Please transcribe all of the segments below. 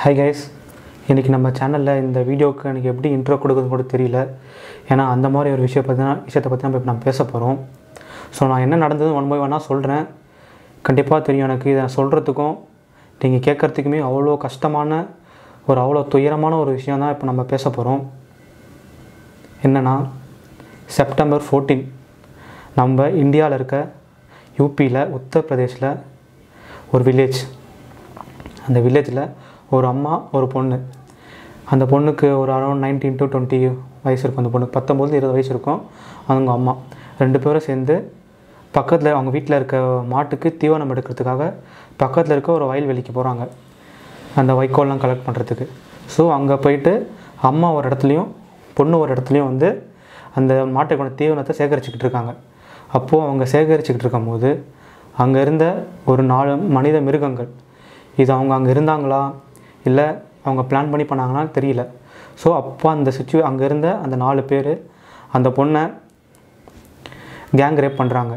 hi guys இன்றைக்கி நம்ம சேனலில் இந்த வீடியோவுக்கு எனக்கு எப்படி இன்ட்ரோ கொடுக்குறது கூட தெரியல ஏன்னா அந்த மாதிரி ஒரு விஷயம் பற்றி தான் விஷயத்தை பற்றி நம்ம இப்போ நம்ம பேச போகிறோம் ஸோ நான் என்ன நடந்தது ஒன் பை ஒன்னாக சொல்கிறேன் கண்டிப்பாக தெரியும் எனக்கு இதை சொல்கிறதுக்கும் நீங்கள் கேட்குறதுக்குமே அவ்வளோ கஷ்டமான ஒரு அவ்வளோ துயரமான ஒரு விஷயம் தான் இப்போ நம்ம பேச போகிறோம் என்னென்னா செப்டம்பர் ஃபோர்டீன் நம்ம இந்தியாவில் இருக்க யூபியில் உத்தரப்பிரதேஷில் ஒரு வில்லேஜ் அந்த வில்லேஜில் ஒரு அம்மா ஒரு பொண்ணு அந்த பொண்ணுக்கு ஒரு அரௌண்ட் நைன்டீன் டு டுவெண்ட்டி வயசு இருக்கும் அந்த பொண்ணுக்கு பத்தொம்போது இருபது வயசு இருக்கும் அவங்க அம்மா ரெண்டு பேரும் சேர்ந்து பக்கத்தில் அவங்க வீட்டில் இருக்க மாட்டுக்கு தீவனம் எடுக்கிறதுக்காக பக்கத்தில் இருக்க ஒரு வயல்வெளிக்கு போகிறாங்க அந்த வைக்கோல்லாம் கலெக்ட் பண்ணுறதுக்கு ஸோ அங்கே போயிட்டு அம்மா ஒரு இடத்துலையும் பொண்ணு ஒரு இடத்துலையும் வந்து அந்த மாட்டுக்கான தீவனத்தை சேகரிச்சுக்கிட்டு இருக்காங்க அப்போது அவங்க சேகரிச்சுக்கிட்டு இருக்கும்போது அங்கே இருந்த ஒரு நாலு மனித மிருகங்கள் இது அவங்க அங்கே இருந்தாங்களா இல்லை அவங்க பிளான் பண்ணி பண்ணாங்களா தெரியல ஸோ அப்போ அந்த சுச்சுவே அங்கே இருந்த அந்த நாலு பேர் அந்த பொண்ணை கேங் ரேப் பண்ணுறாங்க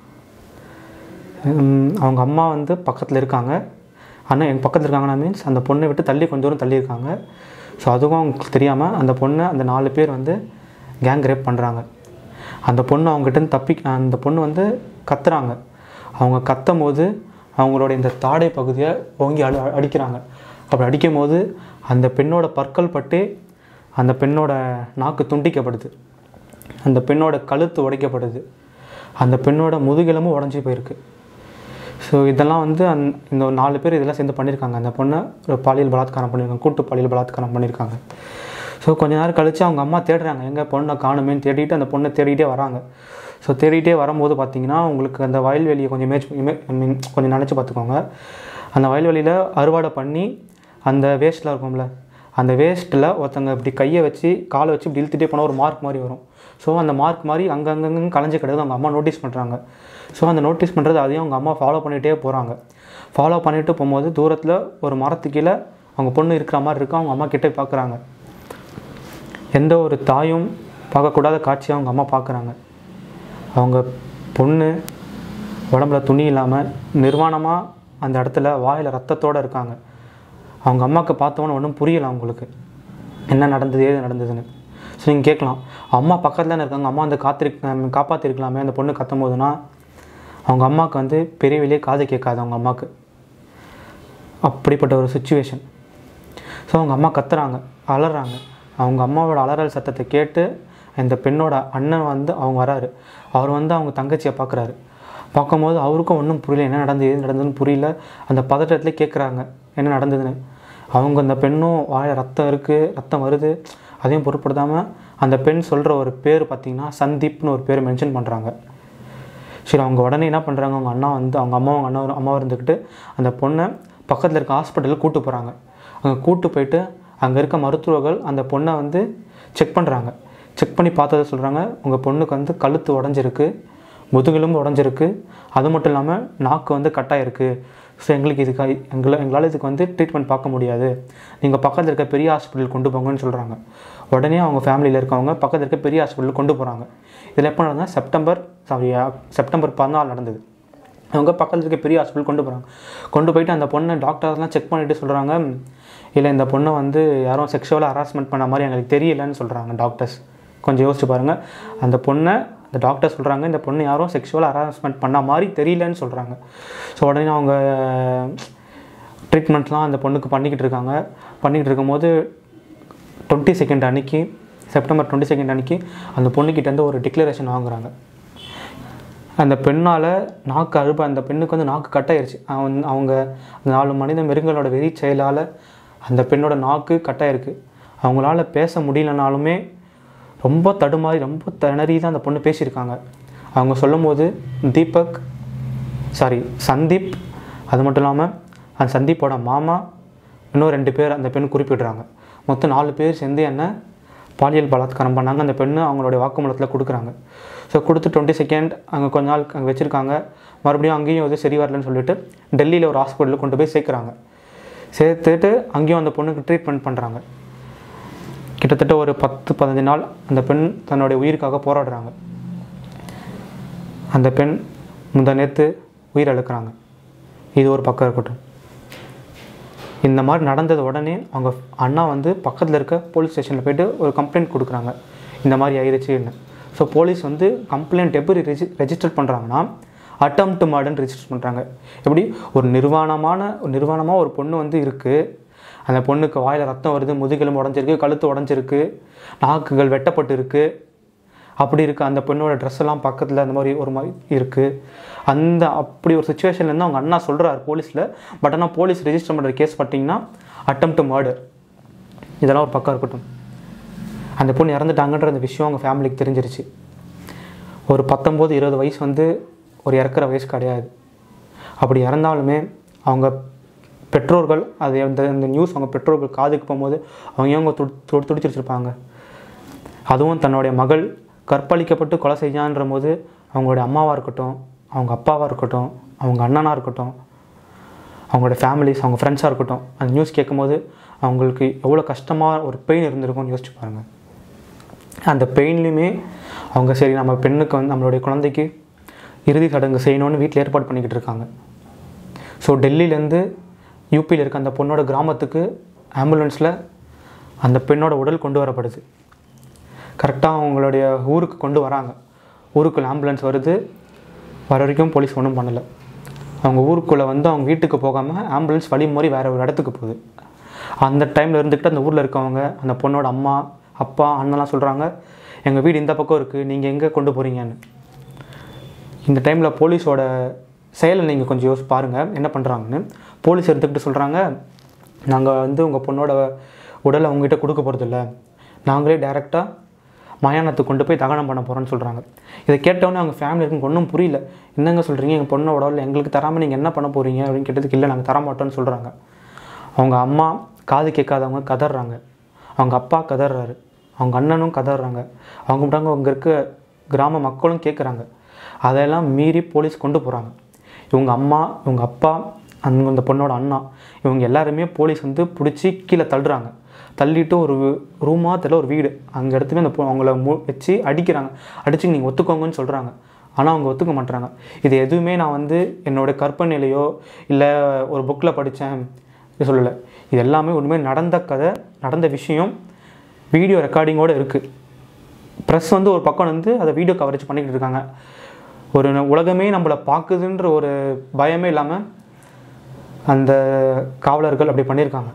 அவங்க அம்மா வந்து பக்கத்தில் இருக்காங்க ஆனால் எங்கள் பக்கத்தில் இருக்காங்கன்னா மீன்ஸ் அந்த பொண்ணை விட்டு தள்ளி கொஞ்சம் தூரம் தள்ளி இருக்காங்க ஸோ அதுவும் அவங்களுக்கு தெரியாமல் அந்த பொண்ணை அந்த நாலு பேர் வந்து கேங் ரேப் பண்ணுறாங்க அந்த பொண்ணு அவங்ககிட்ட தப்பி அந்த பொண்ணு வந்து கத்துறாங்க அவங்க கத்தும் போது அவங்களோட இந்த தாடை பகுதியை ஓங்கி அடி அடிக்கிறாங்க அப்படி அடிக்கும் போது அந்த பெண்ணோட பற்கள் பட்டு அந்த பெண்ணோட நாக்கு துண்டிக்கப்படுது அந்த பெண்ணோட கழுத்து உடைக்கப்படுது அந்த பெண்ணோட முதுகெலும்பும் உடஞ்சி போயிருக்கு ஸோ இதெல்லாம் வந்து அந் இந்த ஒரு நாலு பேர் இதெல்லாம் சேர்ந்து பண்ணியிருக்காங்க அந்த பொண்ணை ஒரு பாலியல் பலாத்காரம் பண்ணியிருக்காங்க கூட்டு பாலியல் பலாத்காரம் பண்ணியிருக்காங்க ஸோ கொஞ்ச நேரம் கழித்து அவங்க அம்மா தேடுறாங்க எங்கே பொண்ணை காணுமேன்னு தேடிட்டு அந்த பொண்ணை தேடிட்டே வராங்க ஸோ தேடிட்டே வரும்போது பார்த்தீங்கன்னா உங்களுக்கு அந்த வயல்வெளியை கொஞ்சம் இமேஜ் இமே மீன் கொஞ்சம் நினச்சி பார்த்துக்கோங்க அந்த வயல்வெளியில் அறுவடை பண்ணி அந்த வேஸ்ட்டில் இருக்கும்ல அந்த வேஸ்ட்டில் ஒருத்தங்க இப்படி கையை வச்சு காலை வச்சு இப்படி இழுத்துட்டே போனால் ஒரு மார்க் மாதிரி வரும் ஸோ அந்த மார்க் மாதிரி அங்கங்கங்க கலைஞ்சு கிடக்குது அவங்க அம்மா நோட்டீஸ் பண்ணுறாங்க ஸோ அந்த நோட்டீஸ் பண்ணுறது அதையும் அவங்க அம்மா ஃபாலோ பண்ணிகிட்டே போகிறாங்க ஃபாலோ பண்ணிட்டு போகும்போது தூரத்தில் ஒரு மரத்து கீழே அவங்க பொண்ணு இருக்கிற மாதிரி இருக்கும் அவங்க அம்மா கிட்டே பார்க்குறாங்க எந்த ஒரு தாயும் பார்க்கக்கூடாத காட்சியை அவங்க அம்மா பார்க்குறாங்க அவங்க பொண்ணு உடம்புல துணி இல்லாமல் நிர்வாணமாக அந்த இடத்துல வாயில் ரத்தத்தோடு இருக்காங்க அவங்க அம்மாவுக்கு பார்த்தவொன்னே ஒன்றும் புரியலை அவங்களுக்கு என்ன நடந்தது ஏது நடந்ததுன்னு ஸோ நீங்கள் கேட்கலாம் அம்மா பக்கத்தில் தானே இருக்காங்க அம்மா அந்த காத்திருக்க காப்பாற்றிருக்கலாமே அந்த பொண்ணு கத்தும் போதுனா அவங்க அம்மாவுக்கு வந்து பெரிய வெளியே காது கேட்காது அவங்க அம்மாவுக்கு அப்படிப்பட்ட ஒரு சுச்சுவேஷன் ஸோ அவங்க அம்மா கத்துறாங்க அலறாங்க அவங்க அம்மாவோட அலறல் சத்தத்தை கேட்டு இந்த பெண்ணோட அண்ணன் வந்து அவங்க வராரு அவர் வந்து அவங்க தங்கச்சியை பார்க்குறாரு பார்க்கும்போது அவருக்கும் ஒன்றும் புரியல என்ன நடந்தது எது நடந்ததுன்னு புரியல அந்த பதட்டத்துலேயே கேட்குறாங்க என்ன நடந்ததுன்னு அவங்க அந்த பெண்ணும் வாழ ரத்தம் இருக்குது ரத்தம் வருது அதையும் பொருட்படுத்தாமல் அந்த பெண் சொல்கிற ஒரு பேர் பார்த்திங்கன்னா சந்தீப்னு ஒரு பேர் மென்ஷன் பண்ணுறாங்க சரி அவங்க உடனே என்ன பண்ணுறாங்க அவங்க அண்ணா வந்து அவங்க அம்மா அவங்க அண்ணா அம்மா இருந்துக்கிட்டு அந்த பொண்ணை பக்கத்தில் இருக்க ஹாஸ்பிட்டலுக்கு கூப்பிட்டு போகிறாங்க அங்கே கூப்பிட்டு போயிட்டு அங்கே இருக்க மருத்துவர்கள் அந்த பொண்ணை வந்து செக் பண்ணுறாங்க செக் பண்ணி பார்த்ததை சொல்கிறாங்க உங்கள் பொண்ணுக்கு வந்து கழுத்து உடஞ்சிருக்கு முதுகெலும்பு உடஞ்சிருக்கு அது மட்டும் இல்லாமல் நாக்கு வந்து கட்டாயிருக்கு ஸோ எங்களுக்கு இதுக்கு எங்களை எங்களால் இதுக்கு வந்து ட்ரீட்மெண்ட் பார்க்க முடியாது நீங்கள் பக்கத்தில் இருக்க பெரிய ஹாஸ்பிட்டல் கொண்டு போங்கன்னு சொல்கிறாங்க உடனே அவங்க ஃபேமிலியில் இருக்கவங்க பக்கத்தில் இருக்க பெரிய ஹாஸ்பிட்டல் கொண்டு போகிறாங்க இதில் எப்போ நடந்தால் செப்டம்பர் சாரி செப்டம்பர் பதினாலு நடந்தது அவங்க பக்கத்தில் இருக்க பெரிய ஹாஸ்பிட்டல் கொண்டு போகிறாங்க கொண்டு போயிட்டு அந்த பொண்ணை டாக்டர்ஸ்லாம் செக் பண்ணிவிட்டு சொல்கிறாங்க இல்லை இந்த பொண்ணை வந்து யாரும் செக்ஷுவலாக ஹராஸ்மெண்ட் பண்ண மாதிரி எங்களுக்கு தெரியலன்னு சொல்கிறாங்க டாக்டர்ஸ் கொஞ்சம் யோசிச்சு பாருங்கள் அந்த பொண்ணை அந்த டாக்டர் சொல்கிறாங்க இந்த பொண்ணு யாரும் செக்ஷுவல் ஹராஸ்மெண்ட் பண்ண மாதிரி தெரியலன்னு சொல்கிறாங்க ஸோ உடனே அவங்க ட்ரீட்மெண்ட்லாம் அந்த பொண்ணுக்கு பண்ணிக்கிட்டு இருக்காங்க பண்ணிக்கிட்டு இருக்கும்போது டுவெண்ட்டி செகண்ட் அன்னைக்கு செப்டம்பர் டுவெண்ட்டி செகண்ட் அன்னைக்கு அந்த பொண்ணுக்கிட்டேருந்து ஒரு டிக்ளரேஷன் வாங்குறாங்க அந்த பெண்ணால் நாக்கு அழுப்ப அந்த பெண்ணுக்கு வந்து நாக்கு கட்டாயிருச்சு அவன் அவங்க அந்த நாலு மனித மிருகங்களோட வெறி செயலால் அந்த பெண்ணோட நாக்கு கட்டாயிருக்கு அவங்களால பேச முடியலனாலுமே ரொம்ப தடுமாறி ரொம்ப திணறி தான் அந்த பொண்ணு பேசியிருக்காங்க அவங்க சொல்லும் போது தீபக் சாரி சந்தீப் அது மட்டும் இல்லாமல் அந்த சந்தீப்போட மாமா இன்னும் ரெண்டு பேர் அந்த பெண் குறிப்பிடுறாங்க மொத்தம் நாலு பேர் சேர்ந்து என்ன பாலியல் பலாத்காரம் பண்ணாங்க அந்த பெண்ணு அவங்களுடைய வாக்குமூலத்தில் கொடுக்குறாங்க ஸோ கொடுத்து டுவெண்ட்டி செகண்ட் அங்கே கொஞ்ச நாள் அங்கே வச்சுருக்காங்க மறுபடியும் அங்கேயும் எதுவும் சரி வரலன்னு சொல்லிட்டு டெல்லியில் ஒரு ஹாஸ்பிட்டலுக்கு கொண்டு போய் சேர்க்குறாங்க சேர்த்துட்டு அங்கேயும் அந்த பொண்ணுக்கு ட்ரீட்மெண்ட் பண்ணுறாங்க கிட்டத்தட்ட ஒரு பத்து பதினஞ்சு நாள் அந்த பெண் தன்னுடைய உயிருக்காக போராடுறாங்க அந்த பெண் முந்த நேற்று உயிர் இழக்கிறாங்க இது ஒரு பக்கம் இருக்கட்டும் இந்த மாதிரி நடந்தது உடனே அவங்க அண்ணா வந்து பக்கத்தில் இருக்க போலீஸ் ஸ்டேஷனில் போயிட்டு ஒரு கம்ப்ளைண்ட் கொடுக்குறாங்க இந்த மாதிரி ஆயிடுச்சுன்னு ஸோ போலீஸ் வந்து கம்ப்ளைண்ட் எப்படி ரெஜி ரெஜிஸ்டர் பண்ணுறாங்கன்னா அட்டம்ப்ட் மர்டர்னு ரெஜிஸ்டர் பண்ணுறாங்க எப்படி ஒரு நிர்வாணமான ஒரு நிர்வாணமாக ஒரு பொண்ணு வந்து இருக்குது அந்த பொண்ணுக்கு வாயில் ரத்தம் வருது முதுகெலும்பு உடஞ்சிருக்கு கழுத்து உடஞ்சிருக்கு நாக்குகள் வெட்டப்பட்டு இருக்குது அப்படி இருக்குது அந்த பெண்ணோட ட்ரெஸ் எல்லாம் பக்கத்தில் அந்த மாதிரி ஒரு மாதிரி இருக்குது அந்த அப்படி ஒரு சுச்சுவேஷன்லேருந்து அவங்க அண்ணா சொல்கிறார் போலீஸில் பட் ஆனால் போலீஸ் ரெஜிஸ்டர் பண்ணுற கேஸ் பார்த்தீங்கன்னா அட்டம்ப்ட் மர்டர் இதெல்லாம் ஒரு பக்கம் இருக்கட்டும் அந்த பொண்ணு இறந்துட்டாங்கன்ற அந்த விஷயம் அவங்க ஃபேமிலிக்கு தெரிஞ்சிருச்சு ஒரு பத்தொம்போது இருபது வயசு வந்து ஒரு இறக்குற வயசு கிடையாது அப்படி இறந்தாலுமே அவங்க பெற்றோர்கள் அது அந்த இந்த நியூஸ் அவங்க பெற்றோர்கள் காதுக்கு போகும்போது அவங்க அவங்க துடி துடி துடிச்சு வச்சிருப்பாங்க அதுவும் தன்னுடைய மகள் கற்பழிக்கப்பட்டு கொலை செஞ்சான்ற போது அவங்களுடைய அம்மாவாக இருக்கட்டும் அவங்க அப்பாவாக இருக்கட்டும் அவங்க அண்ணனாக இருக்கட்டும் அவங்களோட ஃபேமிலிஸ் அவங்க ஃப்ரெண்ட்ஸாக இருக்கட்டும் அந்த நியூஸ் கேட்கும்போது அவங்களுக்கு எவ்வளோ கஷ்டமாக ஒரு பெயின் இருந்திருக்கும்னு யோசிச்சு பாருங்கள் அந்த பெயின்லையுமே அவங்க சரி நம்ம பெண்ணுக்கு வந்து நம்மளுடைய குழந்தைக்கு இறுதி சடங்கு செய்யணும்னு வீட்டில் ஏற்பாடு பண்ணிக்கிட்டு இருக்காங்க ஸோ டெல்லியிலேருந்து யூபியில் இருக்க அந்த பொண்ணோட கிராமத்துக்கு ஆம்புலன்ஸில் அந்த பெண்ணோட உடல் கொண்டு வரப்படுது கரெக்டாக அவங்களுடைய ஊருக்கு கொண்டு வராங்க ஊருக்குள்ள ஆம்புலன்ஸ் வருது வர வரைக்கும் போலீஸ் ஒன்றும் பண்ணலை அவங்க ஊருக்குள்ளே வந்து அவங்க வீட்டுக்கு போகாமல் ஆம்புலன்ஸ் வழி மாறி வேறு ஒரு இடத்துக்கு போகுது அந்த டைமில் இருந்துக்கிட்டு அந்த ஊரில் இருக்கவங்க அந்த பொண்ணோட அம்மா அப்பா அண்ணன்லாம் சொல்கிறாங்க எங்கள் வீடு இந்த பக்கம் இருக்குது நீங்கள் எங்கே கொண்டு போகிறீங்கன்னு இந்த டைமில் போலீஸோட செயலை நீங்கள் கொஞ்சம் யோசிச்சு பாருங்கள் என்ன பண்ணுறாங்கன்னு போலீஸ் எடுத்துக்கிட்டு சொல்கிறாங்க நாங்கள் வந்து உங்கள் பொண்ணோட உடலை அவங்ககிட்ட கொடுக்க போகிறதில்ல நாங்களே டைரெக்டாக மயானத்துக்கு கொண்டு போய் தகனம் பண்ண போகிறோன்னு சொல்கிறாங்க இதை கேட்டவுடனே அவங்க ஃபேமிலி இருக்குங்க ஒன்றும் புரியல என்னங்க சொல்கிறீங்க எங்கள் பொண்ணோட உடல் எங்களுக்கு தராமல் நீங்கள் என்ன பண்ண போகிறீங்க அப்படின்னு கேட்டதுக்கு இல்லை நாங்கள் தர மாட்டோம்னு சொல்கிறாங்க அவங்க அம்மா காது கேட்காதவங்க கதறாங்க அவங்க அப்பா கதறாரு அவங்க அண்ணனும் கதறாங்க அவங்க விட்டாங்க அங்கே இருக்க கிராம மக்களும் கேட்குறாங்க அதெல்லாம் மீறி போலீஸ் கொண்டு போகிறாங்க இவங்க அம்மா இவங்க அப்பா அந்த அந்த பொண்ணோட அண்ணா இவங்க எல்லாருமே போலீஸ் வந்து பிடிச்சி கீழே தள்ளுறாங்க தள்ளிட்டு ஒரு ரூமாக தெரியல ஒரு வீடு அங்கே இடத்துல அந்த பொ- அவங்கள மு வச்சு அடிக்கிறாங்க அடித்து நீங்கள் ஒத்துக்கோங்கன்னு சொல்கிறாங்க ஆனால் அவங்க ஒத்துக்க மாட்றாங்க இது எதுவுமே நான் வந்து என்னோட கற்பனையிலையோ இல்லை ஒரு புக்கில் படித்தேன் இது சொல்லலை இது எல்லாமே உண்மையாக நடந்த கதை நடந்த விஷயம் வீடியோ ரெக்கார்டிங்கோடு இருக்குது ப்ரெஸ் வந்து ஒரு பக்கம் வந்து அதை வீடியோ கவரேஜ் பண்ணிக்கிட்டு இருக்காங்க ஒரு ந- உலகமே நம்மளை பார்க்குதுன்ற ஒரு பயமே இல்லாமல் அந்த காவலர்கள் அப்படி பண்ணியிருக்காங்க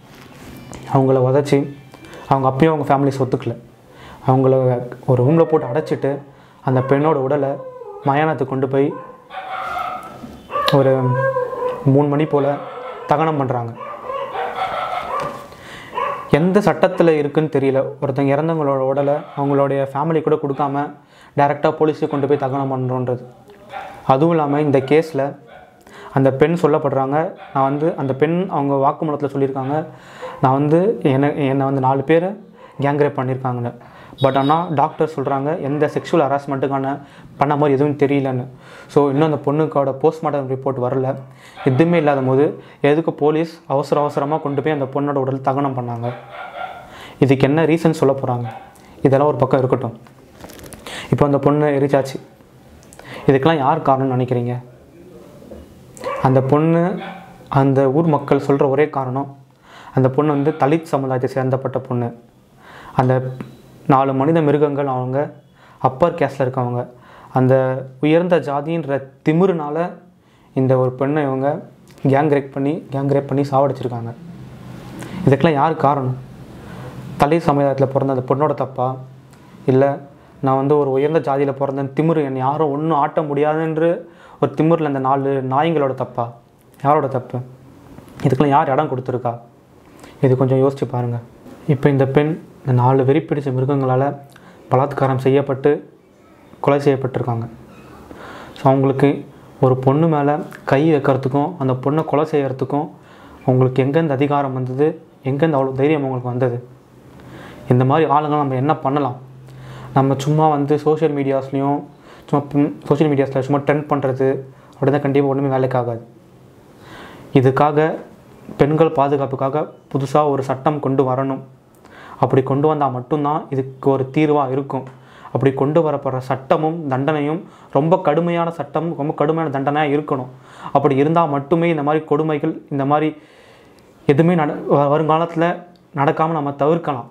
அவங்கள உதச்சி அவங்க அப்பயும் அவங்க ஃபேமிலிஸ் ஒத்துக்கல அவங்கள ஒரு ரூமில் போட்டு அடைச்சிட்டு அந்த பெண்ணோட உடலை மயானத்துக்கு கொண்டு போய் ஒரு மூணு மணி போல் தகனம் பண்ணுறாங்க எந்த சட்டத்தில் இருக்குன்னு தெரியல ஒருத்தங்க இறந்தவங்களோட உடலை அவங்களுடைய ஃபேமிலி கூட கொடுக்காம டைரெக்டாக போலீஸுக்கு கொண்டு போய் தகனம் பண்ணுறோன்றது அதுவும் இல்லாமல் இந்த கேஸில் அந்த பெண் சொல்லப்படுறாங்க நான் வந்து அந்த பெண் அவங்க வாக்குமூலத்தில் சொல்லியிருக்காங்க நான் வந்து என்னை என்னை வந்து நாலு பேர் கேங் ரேப் பண்ணியிருக்காங்கன்னு பட் ஆனால் டாக்டர் சொல்கிறாங்க எந்த செக்ஷுவல் ஹராஸ்மெண்ட்டுக்கான பண்ண மாதிரி எதுவும் தெரியலன்னு ஸோ இன்னும் அந்த பொண்ணுக்கோட போஸ்ட்மார்ட்டம் ரிப்போர்ட் வரல எதுவுமே இல்லாத போது எதுக்கு போலீஸ் அவசர அவசரமாக கொண்டு போய் அந்த பொண்ணோட உடல் தகனம் பண்ணாங்க இதுக்கு என்ன ரீசன் சொல்ல போகிறாங்க இதெல்லாம் ஒரு பக்கம் இருக்கட்டும் இப்போ அந்த பொண்ணு எரிச்சாச்சு இதுக்கெல்லாம் யார் காரணம்னு நினைக்கிறீங்க அந்த பொண்ணு அந்த ஊர் மக்கள் சொல்கிற ஒரே காரணம் அந்த பொண்ணு வந்து தலித் சமுதாயத்தை சேர்ந்தப்பட்ட பொண்ணு அந்த நாலு மனித மிருகங்கள் அவங்க அப்பர் கேஸ்டில் இருக்கவங்க அந்த உயர்ந்த ஜாதின்ற திமிருனால இந்த ஒரு பெண்ணை இவங்க கேங் ரேப் பண்ணி கேங் ரேப் பண்ணி சாவடிச்சிருக்காங்க இதுக்கெல்லாம் யார் காரணம் தலித் சமுதாயத்தில் பிறந்த அந்த பொண்ணோட தப்பா இல்லை நான் வந்து ஒரு உயர்ந்த ஜாதியில் பிறந்தேன் திமிரு என்னை யாரும் ஒன்றும் ஆட்ட முடியாதுன்று ஒரு திமிரில் அந்த நாலு நாய்ங்களோட தப்பா யாரோட தப்பு இதுக்கெல்லாம் யார் இடம் கொடுத்துருக்கா இது கொஞ்சம் யோசிச்சு பாருங்கள் இப்போ இந்த பெண் இந்த நாலு வெறி பிடிச்ச மிருகங்களால் பலாத்காரம் செய்யப்பட்டு கொலை செய்யப்பட்டிருக்காங்க ஸோ அவங்களுக்கு ஒரு பொண்ணு மேலே கை வைக்கிறதுக்கும் அந்த பொண்ணை கொலை செய்யறதுக்கும் அவங்களுக்கு எங்கேருந்து அதிகாரம் வந்தது எங்கேருந்து அவ்வளோ தைரியம் அவங்களுக்கு வந்தது இந்த மாதிரி ஆளுங்க நம்ம என்ன பண்ணலாம் நம்ம சும்மா வந்து சோஷியல் மீடியாஸ்லேயும் சும்மா சோஷியல் மீடியாஸில் சும்மா ட்ரெண்ட் பண்ணுறது அப்படி தான் கண்டிப்பாக ஒன்றுமே வேலைக்கு ஆகாது இதுக்காக பெண்கள் பாதுகாப்புக்காக புதுசாக ஒரு சட்டம் கொண்டு வரணும் அப்படி கொண்டு வந்தால் மட்டும்தான் இதுக்கு ஒரு தீர்வாக இருக்கும் அப்படி கொண்டு வரப்படுற சட்டமும் தண்டனையும் ரொம்ப கடுமையான சட்டம் ரொம்ப கடுமையான தண்டனையாக இருக்கணும் அப்படி இருந்தால் மட்டுமே இந்த மாதிரி கொடுமைகள் இந்த மாதிரி எதுவுமே நட வ- வருங்காலத்தில் நடக்காமல் நம்ம தவிர்க்கலாம்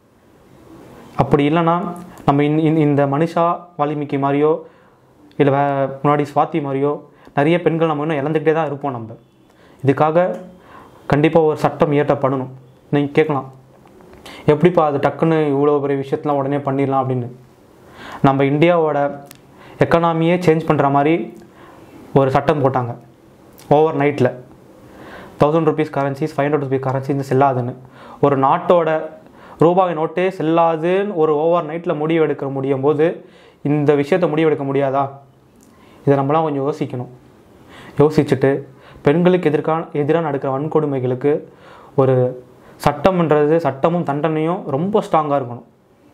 அப்படி இல்லைன்னா நம்ம இந்த- இந்த- இந்த மனுஷா வால்மீகி மாதிரியோ இல்லை வே முன்னாடி சுவாதி மாதிரியோ நிறைய பெண்கள் நம்ம இன்னும் இழந்துக்கிட்டே தான் இருப்போம் நம்ம இதுக்காக கண்டிப்பாக ஒரு சட்டம் இயற்றப்படணும் நீங்கள் கேட்கலாம் எப்படிப்பா அது டக்குன்னு இவ்வளோ பெரிய விஷயத்தெலாம் உடனே பண்ணிடலாம் அப்படின்னு நம்ம இந்தியாவோட எக்கனாமியே சேஞ்ச் பண்ணுற மாதிரி ஒரு சட்டம் போட்டாங்க ஓவர் நைட்டில் thousand rupees currencies five hundred rupees currencies செல்லாதுன்னு ஒரு நாட்டோட ரூபாய் நோட்டே செல்லாதுன்னு ஒரு ஓவர் நைட்டில் முடிவு எடுக்க முடியும் போது இந்த விஷயத்தை முடிவெடுக்க முடியாதா இதை நம்மளாம் கொஞ்சம் யோசிக்கணும் யோசிச்சுட்டு பெண்களுக்கு எதிர்க்கான எதிராக நடக்கிற வன்கொடுமைகளுக்கு ஒரு சட்டம்ன்றது சட்டமும் தண்டனையும் ரொம்ப ஸ்ட்ராங்காக இருக்கணும்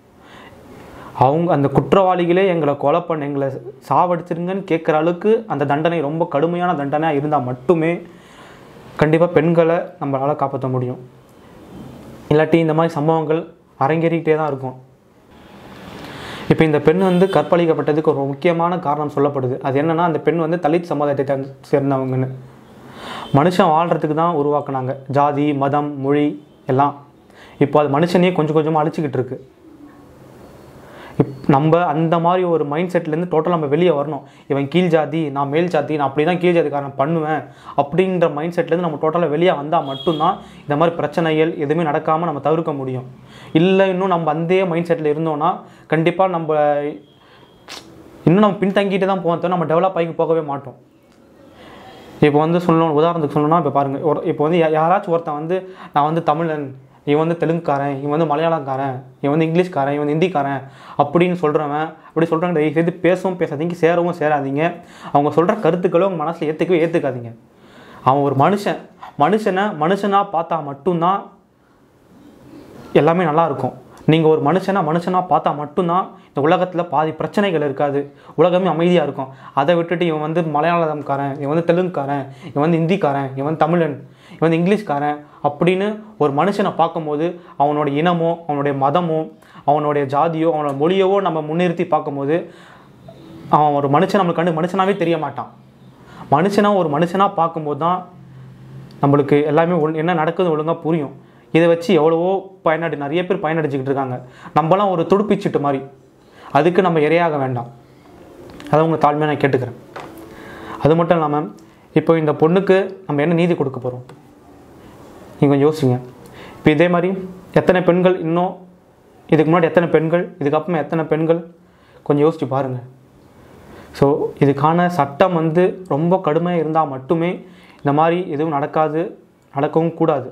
அவங்க அந்த குற்றவாளிகளே எங்களை கொலை பண்ண எங்களை சாவடிச்சிருங்கன்னு கேட்குற அளவுக்கு அந்த தண்டனை ரொம்ப கடுமையான தண்டனையாக இருந்தால் மட்டுமே கண்டிப்பாக பெண்களை நம்மளால் காப்பாற்ற முடியும் இல்லாட்டி இந்த மாதிரி சம்பவங்கள் அரங்கேறிக்கிட்டே தான் இருக்கும் இப்போ இந்த பெண் வந்து கற்பழிக்கப்பட்டதுக்கு ஒரு முக்கியமான காரணம் சொல்லப்படுது அது என்னன்னா அந்த பெண் வந்து தலித் சமுதாயத்தை சேர்ந்த- சேர்ந்தவங்கன்னு மனுஷன் வாழ்கிறதுக்கு தான் உருவாக்குனாங்க ஜாதி மதம் மொழி எல்லாம் இப்போ அது மனுஷனையே கொஞ்சம் கொஞ்சமாக அழிச்சிக்கிட்டு இருக்கு இப் நம்ம அந்த மாதிரி ஒரு மைண்ட் செட்லேருந்து டோட்டலாக நம்ம வெளியே வரணும் இவன் கீழ் ஜாதி நான் மேல் ஜாதி நான் அப்படி தான் கீழ் ஜாதிக்காரன் பண்ணுவேன் அப்படின்ற மைண்ட் செட்லேருந்து நம்ம டோட்டலாக வெளியே வந்தால் மட்டும்தான் இந்த மாதிரி பிரச்சனைகள் எதுவுமே நடக்காமல் நம்ம தவிர்க்க முடியும் இல்லை இன்னும் நம்ம அந்த மைண்ட் செட்டில் இருந்தோம்னா கண்டிப்பாக நம்ம இன்னும் நம்ம பின்தங்கிட்டு தான் போவோம் தவிர நம்ம டெவலப் ஆகி போகவே மாட்டோம் இப்போ வந்து சொல்லணும் உதாரணத்துக்கு சொல்லணும்னா இப்போ பாருங்கள் ஒரு இப்போ வந்து யா- யாராச்சும் ஒருத்தன் வந்து நான் வந்து தமிழன் இவன் வந்து தெலுங்குக்காரன் இவன் வந்து மலையாளக்காரன் இவன் வந்து இங்கிலீஷ்காரன் இவன் வந்து ஹிந்திக்காரன் அப்படின்னு சொல்கிறவன் அப்படி சொல்கிறாங்க தயவு செய்து பேசவும் பேசாதீங்க சேரவும் சேராதீங்க அவங்க சொல்கிற கருத்துக்களை உங்கள் மனசில் ஏற்றுக்கவே ஏற்றுக்காதீங்க அவன் ஒரு மனுஷன் மனுஷனை மனுஷனாக பார்த்தா மட்டும்தான் எல்லாமே நல்லா இருக்கும் நீங்கள் ஒரு மனுஷனா மனுஷனாக பார்த்தா மட்டும்தான் இந்த உலகத்தில் பாதி பிரச்சனைகள் இருக்காது உலகமே அமைதியாக இருக்கும் அதை விட்டுட்டு இவன் வந்து மலையாளம்காரன் இவன் வந்து தெலுங்குக்காரன் இவன் வந்து ஹிந்திக்காரன் இவன் வந்து தமிழன் இவன் வந்து இங்கிலீஷ்காரன் அப்படின்னு ஒரு மனுஷனை பார்க்கும்போது அவனோட இனமோ அவனுடைய மதமோ அவனுடைய ஜாதியோ அவனோட மொழியவோ நம்ம முன்னிறுத்தி பார்க்கும்போது அவன் ஒரு மனுஷன் நம்மளுக்கு கண்டு மனுஷனாவே தெரிய மாட்டான் மனுஷனாக ஒரு மனுஷனாக பார்க்கும்போது தான் நம்மளுக்கு எல்லாமே ஒழு என்ன நடக்குது ஒழுங்காக புரியும் இதை வச்சு எவ்வளவோ பயனடை நிறைய பேர் பயனடைஞ்சிக்கிட்டு இருக்காங்க நம்மலாம் ஒரு துடுப்பிச்சிட்டு மாதிரி அதுக்கு நம்ம இரையாக வேண்டாம் அதை உங்களை தாழ்மையாக நான் கேட்டுக்கிறேன் அது மட்டும் இல்லாமல் இப்போ இந்த பொண்ணுக்கு நம்ம என்ன நீதி கொடுக்க போகிறோம் நீங்கள் கொஞ்சம் யோசிங்க இப்போ இதே மாதிரி எத்தனை பெண்கள் இன்னும் இதுக்கு முன்னாடி எத்தனை பெண்கள் இதுக்கப்புறமா எத்தனை பெண்கள் கொஞ்சம் யோசிச்சு பாருங்கள் ஸோ இதுக்கான சட்டம் வந்து ரொம்ப கடுமையாக இருந்தால் மட்டுமே இந்த மாதிரி எதுவும் நடக்காது நடக்கவும் கூடாது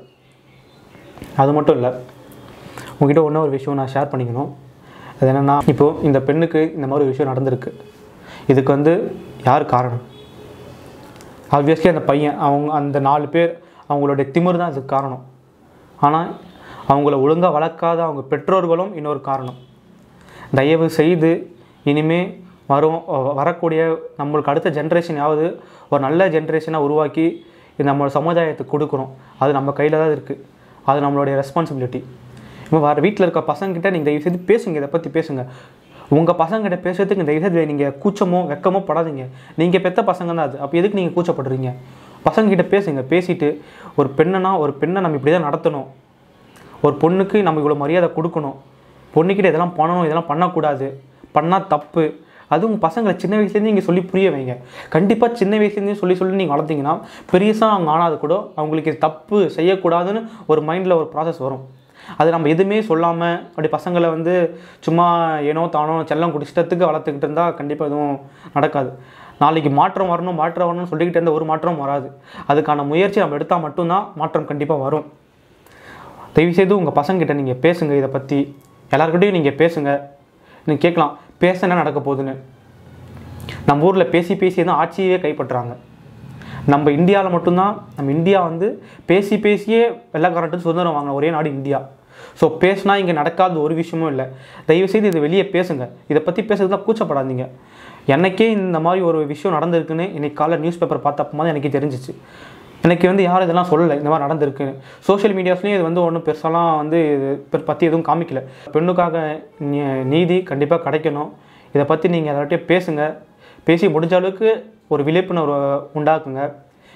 அது மட்டும் இல்லை உங்ககிட்ட ஒன்று ஒரு விஷயம் நான் ஷேர் பண்ணிக்கணும் அது என்னென்னா இப்போது இந்த பெண்ணுக்கு இந்த மாதிரி ஒரு விஷயம் நடந்திருக்கு இதுக்கு வந்து யார் காரணம் ஆப்வியஸ்லி அந்த பையன் அவங்க அந்த நாலு பேர் அவங்களுடைய திமிர் தான் இதுக்கு காரணம் ஆனால் அவங்கள ஒழுங்காக வளர்க்காத அவங்க பெற்றோர்களும் இன்னொரு காரணம் தயவு செய்து இனிமே வரும் வ- வரக்கூடிய நம்மளுக்கு அடுத்த ஜென்ரேஷனாவது ஒரு நல்ல ஜென்ரேஷனாக உருவாக்கி இது நம்ம சமுதாயத்துக்கு கொடுக்கணும் அது நம்ம கையில் தான் இருக்குது அது நம்மளுடைய ரெஸ்பான்சிபிலிட்டி இப்போ வர வீட்டில் இருக்க பசங்கிட்ட நீங்கள் தயவு செய்து பேசுங்க இதை பற்றி பேசுங்க உங்கள் பசங்கிட்ட பேசுறதுக்கு தயவு செய்து நீங்கள் கூச்சமோ வெக்கமோ படாதீங்க நீங்கள் பெத்த பசங்க தான் அது அப்போ எதுக்கு நீங்கள் கூச்சப்படுறீங்க பசங்ககிட்ட பேசுங்க பேசிட்டு ஒரு பெண்ணுனா ஒரு பெண்ணை நம்ம இப்படி தான் நடத்தணும் ஒரு பொண்ணுக்கு நம்ம இவ்வளோ மரியாதை கொடுக்கணும் பொண்ணுக்கிட்ட இதெல்லாம் பண்ணணும் இதெல்லாம் பண்ணக்கூடாது பண்ணால் தப்பு அதுவும் உங்கள் பசங்களை சின்ன வயசுலேருந்து நீங்கள் சொல்லி புரிய வைங்க கண்டிப்பாக சின்ன வயசுலேருந்து சொல்லி சொல்லி நீங்கள் வளர்த்தீங்கன்னா பெருசாக அவங்க ஆனாது கூட அவங்களுக்கு இது தப்பு செய்யக்கூடாதுன்னு ஒரு மைண்டில் ஒரு ப்ராசஸ் வரும் அது நம்ம எதுவுமே சொல்லாமல் அப்படி பசங்களை வந்து சும்மா ஏனோ தானோ செல்லம் குடிச்சிட்டத்துக்கு வளர்த்துக்கிட்டு இருந்தால் கண்டிப்பாக எதுவும் நடக்காது நாளைக்கு மாற்றம் வரணும் மாற்றம் வரணும்னு சொல்லிக்கிட்டு இருந்த ஒரு மாற்றம் வராது அதுக்கான முயற்சி நம்ம எடுத்தால் மட்டும்தான் மாற்றம் கண்டிப்பாக வரும் தயவுசெய்து உங்கள் பசங்கிட்ட நீங்கள் பேசுங்க இதை பற்றி எல்லாருக்கிட்டையும் நீங்கள் பேசுங்க நீங்கள் கேட்கலாம் பேச என்ன நடக்க போகுதுன்னு நம்ம ஊரில் பேசி பேசி தான் ஆட்சியவே கைப்பற்றுறாங்க நம்ம இந்தியாவில் மட்டும்தான் நம்ம இந்தியா வந்து பேசி பேசியே வெள்ளக்காரட்டு சுதந்திரம் வாங்கின ஒரே நாடு இந்தியா ஸோ பேசினா இங்கே நடக்காத ஒரு விஷயமும் இல்லை தயவுசெய்து இதை வெளியே பேசுங்க இதை பற்றி பேசுறது தான் கூச்சப்படாதீங்க எனக்கே இந்த மாதிரி ஒரு விஷயம் நடந்திருக்குன்னு இன்னைக்கு காலைல நியூஸ் பேப்பர் பார்த்தப்போ தான் எனக்கு தெரிஞ்சிச்சு எனக்கு வந்து யாரும் இதெல்லாம் சொல்லலை இந்த மாதிரி நடந்திருக்குன்னு சோஷியல் மீடியாஸ்லேயும் இது வந்து ஒன்றும் பெருசாலாம் வந்து இது பெ- பற்றி எதுவும் காமிக்கல பெண்ணுக்காக நீ- நீதி கண்டிப்பாக கிடைக்கணும் இதை பற்றி நீங்கள் எல்லார்ட்டையும் பேசுங்க பேசி முடிஞ்ச அளவுக்கு ஒரு விழிப்புணர்வு உண்டாக்குங்க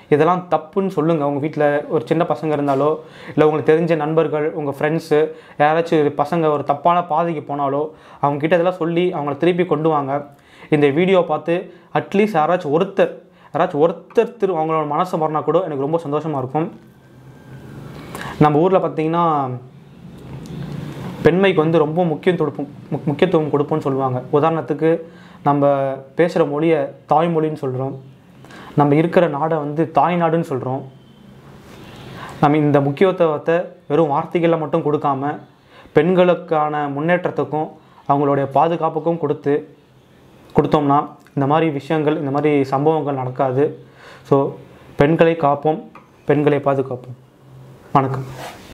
இதெல்லாம் தப்புன்னு சொல்லுங்கள் உங்கள் வீட்டில் ஒரு சின்ன பசங்க இருந்தாலோ இல்லை உங்களுக்கு தெரிஞ்ச நண்பர்கள் உங்கள் ஃப்ரெண்ட்ஸு யாராச்சும் பசங்க ஒரு தப்பான பாதைக்கு போனாலோ அவங்க கிட்ட இதெல்லாம் சொல்லி அவங்கள திருப்பி கொண்டு வாங்க இந்த வீடியோ பார்த்து அட்லீஸ்ட் யாராச்சும் ஒருத்தர் யாராச்சும் ஒருத்தர் திரு அவங்களோட மனசை மாறினா கூட எனக்கு ரொம்ப சந்தோஷமாக இருக்கும் நம்ம ஊரில் பார்த்தீங்கன்னா பெண்மைக்கு வந்து ரொம்ப முக்கியம் கொடுப்போம் முக்- முக்கியத்துவம் கொடுப்போம்னு சொல்லுவாங்க உதாரணத்துக்கு நம்ம பேசுகிற மொழியை தாய்மொழின்னு சொல்கிறோம் நம்ம இருக்கிற நாடை வந்து தாய் நாடுன்னு சொல்கிறோம் நம்ம இந்த முக்கியத்துவத்தை வெறும் வார்த்தைகளில் மட்டும் கொடுக்காம பெண்களுக்கான முன்னேற்றத்துக்கும் அவங்களுடைய பாதுகாப்புக்கும் கொடுத்து கொடுத்தோம்னா இந்த மாதிரி விஷயங்கள் இந்த மாதிரி சம்பவங்கள் நடக்காது ஸோ பெண்களை காப்போம் பெண்களை பாதுகாப்போம் வணக்கம்